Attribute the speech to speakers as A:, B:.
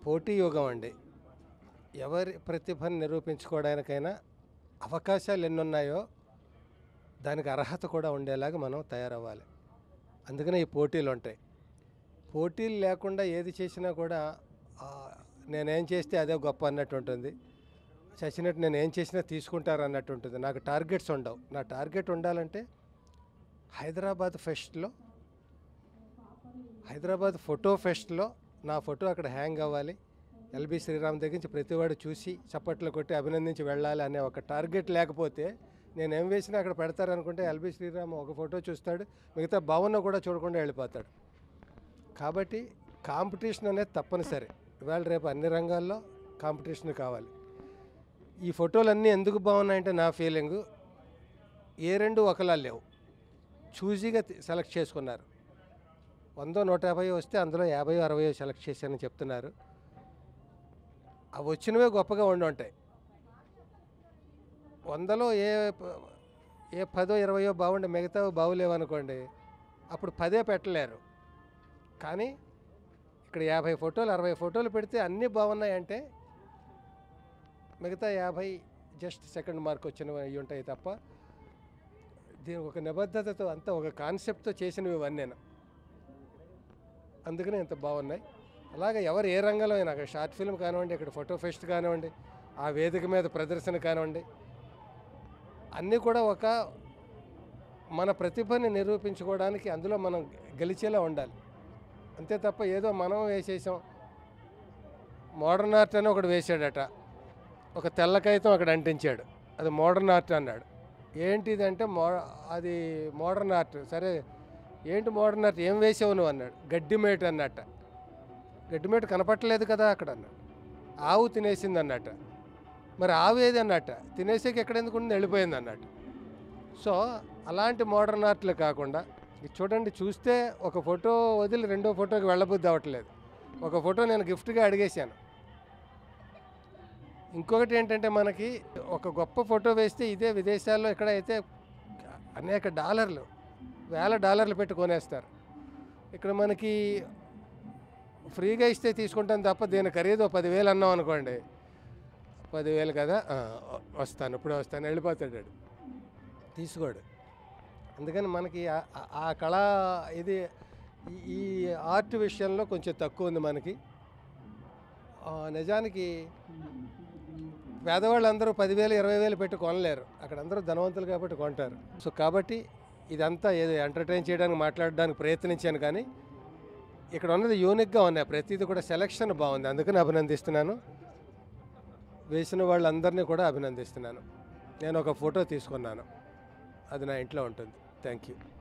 A: పోటీ యుగం అండి ఎవరి ప్రతిభను నిరూపించుకోవడానికైనా అవకాశాలు ఎన్నున్నాయో దానికి అర్హత కూడా ఉండేలాగా మనం తయారవ్వాలి అందుకనే ఈ పోటీలు ఉంటాయి పోటీలు లేకుండా ఏది చేసినా కూడా ఆ, నేనేం చేస్తే అదే గొప్ప అన్నట్టు ఉంటుంది చచ్చినట్టు నేను ఏం చేసినా తీసుకుంటారు అన్నట్టు ఉంటుంది నాకు టార్గెట్స్ ఉండవు నా టార్గెట్ ఉండాలంటే హైదరాబాద్ ఫెస్ట్లో హైదరాబాద్ ఫోటో ఫెస్ట్లో నా ఫోటో అక్కడ హ్యాంగ్ అవ్వాలి ఎల్బి శ్రీరామ్ దగ్గర నుంచి ప్రతివాడు చూసి చప్పట్లు కొట్టి అభినందించి వెళ్ళాలి అనే ఒక టార్గెట్ లేకపోతే నేను ఏం వేసినా అక్కడ పెడతారనుకుంటే ఎల్బి శ్రీరామ్ ఒక ఫోటో చూస్తాడు మిగతా భవన్ కూడా చూడకుండా వెళ్ళిపోతాడు కాబట్టి కాంపిటీషన్ అనేది తప్పనిసరి ఇవాళ రేపు అన్ని రంగాల్లో కాంపిటీషన్ కావాలి ఈ ఫోటోలు అన్నీ ఎందుకు బాగున్నాయంటే నా ఫీలింగు ఏ రెండు ఒకలా లేవు చూజీగా సెలెక్ట్ చేసుకున్నారు వందో నూట యాభై వస్తే అందులో యాభై అరవై సెలెక్ట్ చేశానని చెప్తున్నారు అవి వచ్చినవే గొప్పగా ఉండి ఉంటాయి వందలో ఏ ప- ఏ పదో ఇరవయో బాగుండే మిగతా బాగులేవనుకోండి అప్పుడు పదే పెట్టలేరు కానీ ఇక్కడ యాభై ఫోటోలు అరవై ఫోటోలు పెడితే అన్నీ బాగున్నాయంటే మిగతా యాభై జస్ట్ సెకండ్ మార్క్ వచ్చినవి అయి ఉంటాయి తప్ప దీనికి ఒక నిబద్ధతతో అంతా ఒక కాన్సెప్ట్తో చేసినవి ఇవన్నీ అందుకనే ఇంత బాగున్నాయి అలాగే ఎవరు ఏ రంగంలో అయినా అక్కడ షార్ట్ ఫిల్మ్ కానివ్వండి ఇక్కడ ఫోటో ఫెస్ట్ కానివ్వండి ఆ వేదిక మీద ప్రదర్శన కానివ్వండి అన్నీ కూడా ఒక మన ప్రతిభని నిరూపించుకోవడానికి అందులో మనం గెలిచేలా ఉండాలి అంతే తప్ప ఏదో మనం వేసేసాం మోడర్న్ ఆర్ట్ అని ఒకడు వేసాడట ఒక తెల్ల కాగితం అక్కడ అంటించాడు అది మోడర్న్ ఆర్ట్ అన్నాడు ఏంటిది అంటే మో అది మోడర్న్ ఆర్ట్ సరే ఏంటి మోడర్న్ ఆర్ట్ ఏం వేసావు నువ్వు అన్నాడు గడ్డిమేట అన్నట్ట గడ్డిమేట కనపట్టలేదు కదా అక్కడ అన్నాడు ఆవు తినేసింది అన్నట్ట మరి ఆవు ఏది అన్నట్ట తినేసాక ఎక్కడ ఎందుకు ఉంది వెళ్ళిపోయింది అన్నట్టు సో అలాంటి మోడర్న్ ఆర్ట్లు కాకుండా ఇది చూడండి చూస్తే ఒక ఫోటో వదిలి రెండో ఫోటోకి వెళ్ళబుద్ధి అవ్వట్లేదు ఒక ఫోటో నేను గిఫ్ట్గా అడిగేశాను ఇంకొకటి ఏంటంటే మనకి ఒక గొప్ప ఫోటో వేస్తే ఇదే విదేశాల్లో ఎక్కడైతే అనేక డాలర్లు వేల డాలర్లు పెట్టి కొనేస్తారు ఇక్కడ మనకి ఫ్రీగా ఇస్తే తీసుకుంటాను తప్ప దీని ఖరీదు ఓ పదివేలు అన్నాం అనుకోండి పదివేలు కదా ఆ, వస్తాను ఇప్పుడు వస్తాను వెళ్ళిపోతాడు వాడు. తీసుకోడు అందుకని మనకి ఆ- ఆ- ఆ కళ ఇది ఈ- ఈ ఆర్ట్ విషయంలో కొంచెం తక్కువ ఉంది మనకి ఆ, నిజానికి పేదవాళ్ళందరూ పదివేలు ఇరవై వేలు పెట్టి కొనలేరు అక్కడ అందరూ ధనవంతులు కాబట్టి కొంటారు సో కాబట్టి ఇదంతా ఏదో ఎంటర్టైన్ చేయడానికి మాట్లాడడానికి ప్రయత్నించాను కానీ ఇక్కడ ఉన్నది యూనిక్గా ఉన్నాయి ప్రతిదీ కూడా సెలక్షన్ బాగుంది అందుకని అభినందిస్తున్నాను వేసిన వాళ్ళందరినీ కూడా అభినందిస్తున్నాను నేను ఒక ఫోటో తీసుకున్నాను అది నా ఇంట్లో ఉంటుంది థ్యాంక్ యూ